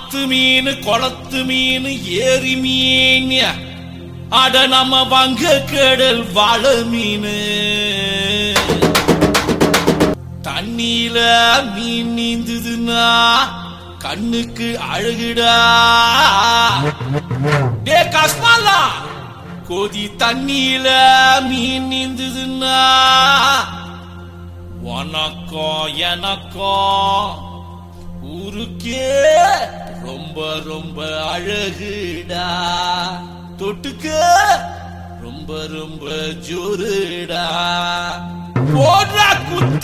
ஆத்து மீன் குளத்து மீன் ஏரி மீன் அட நம்ம வங்க கடல் வாழ மீன் தண்ணியில மீன் நீந்துதுன்னா கண்ணுக்கு அழகுடா டே கஸ்மாலா கொதி தண்ணியில மீன் நீந்துதுன்னா உனக்கும் எனக்கும் ஊருக்கே ரொம்ப ரொம்ப அழகுடா தொட்டுக்க ரொம்ப ரொம்ப ஜோருடா போடுறா குத்த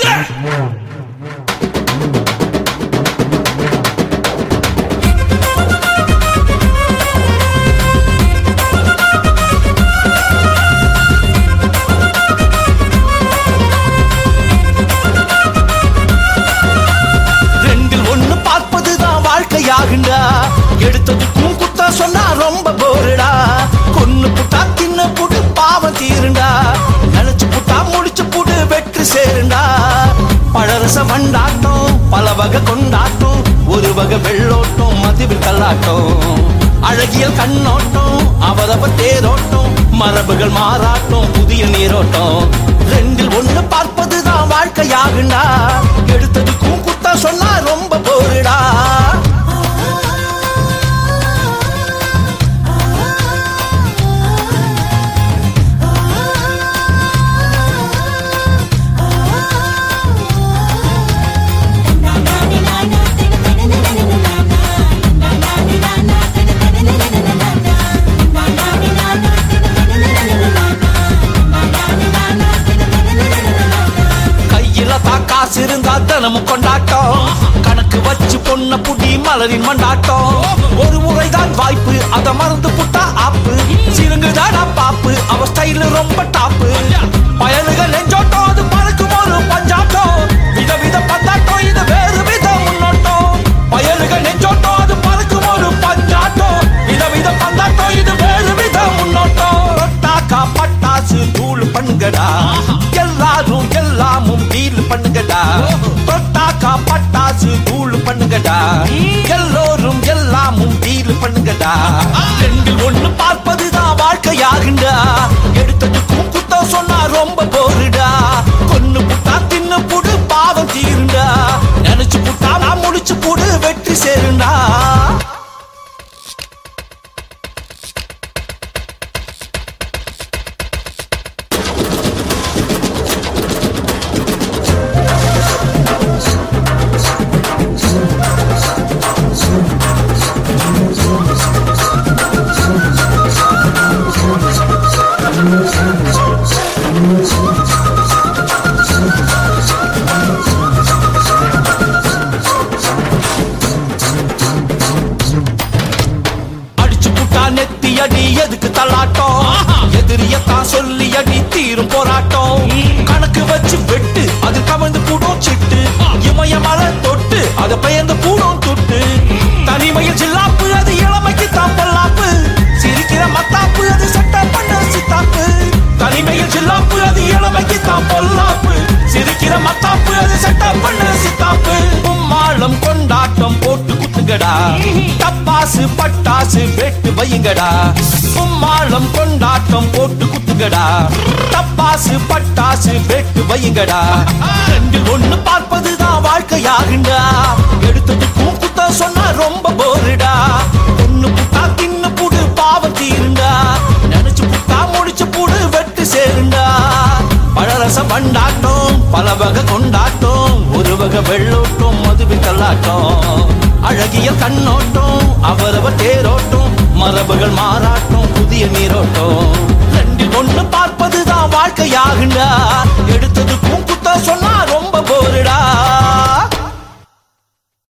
ரெண்டில் ஒண்ணு பார்ப்பதுதான் வாழ்க்கையாகுண்டா எடுத்ததுக்கும் குத்தா சொன்னா ரொம்ப போருடா கொன்னு புட்டா தின்ன புடு பாவம் தீருண்டா நினைச்சு புட்டா முடிச்சு புடு வெற்றி சேருண்டா பழரச வண்டாட்டம் பல வகை கொண்டாட்டம் ஒரு வகை வெள்ளோட்டம் மதுவில் கல்லாட்டம் அழகியல் கண்ணோட்டம் அவரவ தேரோட்டம் மரபுகள் மாறாட்டம் புதிய நீரோட்டம் ரெண்டில் ஒண்ணு பார்ப்பதுதான் வாழ்க்கையாகுண்டா எடுத்ததுக்கும் குத்தா சொன்னா ரொம்ப போருடா கையில தான் காசு இருந்தா தினமும் கொண்டாட்டம் கணக்கு வச்சு பொண்ண புடி மலரின் மண்டாட்டம் ஒரு முறைதான் வாய்ப்பு அத மறந்து புட்டா ஆப்பு சிறுங்குதாடா பாப்பு அவ ஸ்டைல் ரொம்ப டாப்பு பயலுக நெஞ்சோட்டம் அது பறக்கும் ஒரு பஞ்சாட்டம் வித வித பந்தாட்டம் இது வேறு வித முன்னோட்டம் பயலுக நெஞ்சோட்டம் அது பறக்கும் ஒரு பஞ்சாட்டம் வித வித பந்தாட்டம் இது வேறு வித முன்னோட்டம் ரொட்டாக்கா பட்டாசு தூள் பண்ணுங்கடா எல்லாரும் எல்லாமும் டீல் பண்ணுங்கடா தொட்டாக்கா பட்டாசு தூள் பண்ணுங்கடா எல்லோரும் எல்லாமும் டீல் பண்ணுங்கடா ரெண்டில் ஒண்ணு பார்ப்பதுதான் வாழ்க்கையாகுண்டா எடுத்ததுக்கும் குத்தம் சொன்னா ரொம்ப போருடா கொன்னு புட்டா தின்னு புடு பாவம் தீருண்டா நினைச்சு புட்டா நான் முடிச்சு புடு வெற்றி சேருண்டா அடிச்சு புட்டா நெத்தி அடி எதுக்கு தள்ளாட்டம் எதிரியத்தான் சொல்லி அடி தீரும் போராட்டம் கணக்கு வச்சு வெட்டு அது கவிழ்ந்து கூடும் சிட்டு இமயமல தொட்டு அது பெயர்ந்து கூடும் துட்டு தனிமையில் ஜில்லாப்பு அது இளமைக்கு தான் பொல்லாப்பு சிரிக்கிற மத்தாப்பு அது சட்ட பண்ண சித்தாப்பு தனிமையில் ஜில்லாப்பு அது இளமைக்கு தான் பொல்லாப்பு சிரிக்கிற மத்தாப்பு அது சட்ட பண்ண சித்தாப்பு உம்மாளம் கொண்டாட்டம் போட்டு குத்துங்கடா டப்பாசு பட்டாசு வெட்டு வையுங்கடா உம்மாளம் கொண்டாட்டம் போட்டு குத்துங்கடா டப்பாசு பட்டாசு வெட்டு வையுங்கடா ரெண்டில் ஒண்ணு பார்ப்பதுதான் வாழ்க்கையாகுண்டா எடுத்ததுக்கும் குத்த சொன்னா ரொம்ப போருடா ஒண்ணு புட்டா தின்னு புடு பாவம் தீருண்டா நினைச்சு புட்டா முடிச்சு புடு வெட்டு சேருண்டா பழரச பண்டாட்டம் பல வகை கொண்டாட்டம் ஒரு வகை வெள்ளோட்டம் மதுவி கல்லாட்டம் அழகிய கண்ணோட்டம் அவரவர் தேரோட்டம் மரபுகள் மாறாட்டம் புதிய நீரோட்டம் ரெண்டு ஒண்ணு பார்ப்பதுதான் வாழ்க்கையாகுண்டா எடுத்ததுக்கும் குத்த சொன்னா